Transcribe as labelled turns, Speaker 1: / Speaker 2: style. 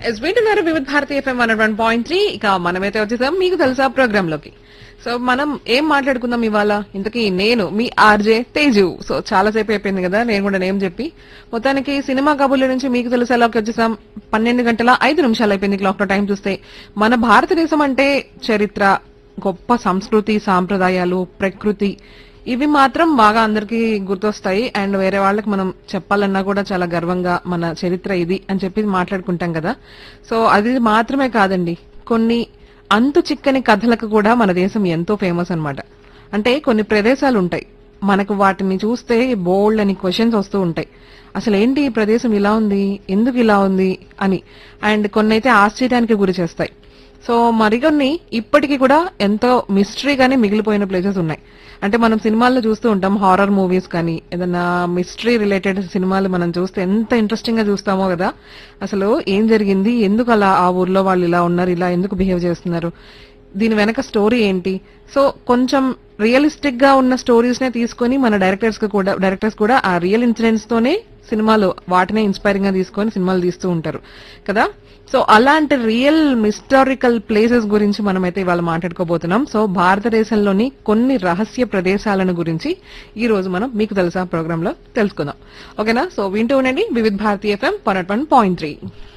Speaker 1: yes వింటున్నారు Vividh Bharati FM one one point three ఇక మనమైతే వచ్చేసాం మీకు తెలుసా ప్రోగ్రామ్ లోకి సో మనం ఏం మాట్లాడుకుందాం ఇవాళ ఇంతకీ నేను మీ ఆర్జే తేజు సో చాలా సేపు అయిపోయింది కదా నేను కూడా నేమ్ చెప్పి మొత్తానికి సినిమా కబుర్ల నుంచి మీకు తెలుసేలాకి వచ్చేసాం పన్నెండు గంటల ఐదు నిమిషాలు అయిపోయింది క్లాక్ లో టైం చూస్తే మన భారతదేశం అంటే చరిత్ర గొప్ప సంస్కృతి సాంప్రదాయాలు ప్రకృతి ఇవి మాత్రం బాగా అందరికీ గుర్తొస్తాయి అండ్ వేరే వాళ్ళకి మనం చెప్పాలన్నా కూడా చాలా గర్వంగా మన చరిత్ర ఇది అని చెప్పి మాట్లాడుకుంటాం కదా సో అది మాత్రమే కాదండి కొన్ని అంతు చిక్కని కథలకు కూడా మన దేశం ఎంతో ఫేమస్ అన్నమాట అంటే కొన్ని ప్రదేశాలు ఉంటాయి మనకు వాటిని చూస్తే బోల్డ్ అని క్వశ్చన్స్ వస్తూ ఉంటాయి అసలు ఏంటి ఈ ప్రదేశం ఇలా ఉంది ఎందుకు ఇలా ఉంది అని అండ్ కొన్ని అయితే ఆశ్చర్యానికి గురి చేస్తాయి సో మరికొన్ని ఇప్పటికీ కూడా ఎంతో మిస్టరీగానే మిగిలిపోయిన ప్లేసెస్ ఉన్నాయి అంటే మనం సినిమాల్లో చూస్తూ ఉంటాం హారర్ మూవీస్ కానీ ఏదైనా మిస్టరీ రిలేటెడ్ సినిమాలు మనం చూస్తే ఎంత ఇంట్రెస్టింగ్ గా చూస్తామో కదా అసలు ఏం జరిగింది ఎందుకు అలా ఆ ఊర్లో వాళ్ళు ఇలా ఉన్నారు ఇలా ఎందుకు బిహేవ్ చేస్తున్నారు దీని వెనక స్టోరీ ఏంటి సో కొంచెం రియలిస్టిక్ గా ఉన్న స్టోరీస్ నే తీసుకొని మన డైరెక్టర్స్ కూడా డైరెక్టర్స్ కూడా ఆ రియల్ ఇన్సిడెంట్స్ తోనే సినిమాలు వాటినే ఇన్స్పైరింగ్ గా తీసుకొని సినిమాలు తీస్తూ ఉంటారు కదా సో అలాంటి రియల్ మిస్టారికల్ ప్లేసెస్ గురించి మనమైతే ఇవాళ మాట్లాడుకోబోతున్నాం సో భారతదేశంలోని కొన్ని రహస్య ప్రదేశాలను గురించి ఈ రోజు మనం మీకు తెలుసా ప్రోగ్రామ్ లో తెలుసుకుందాం ఓకేనా సో వింటూ ఉండండి Vividh Bharati FM one point three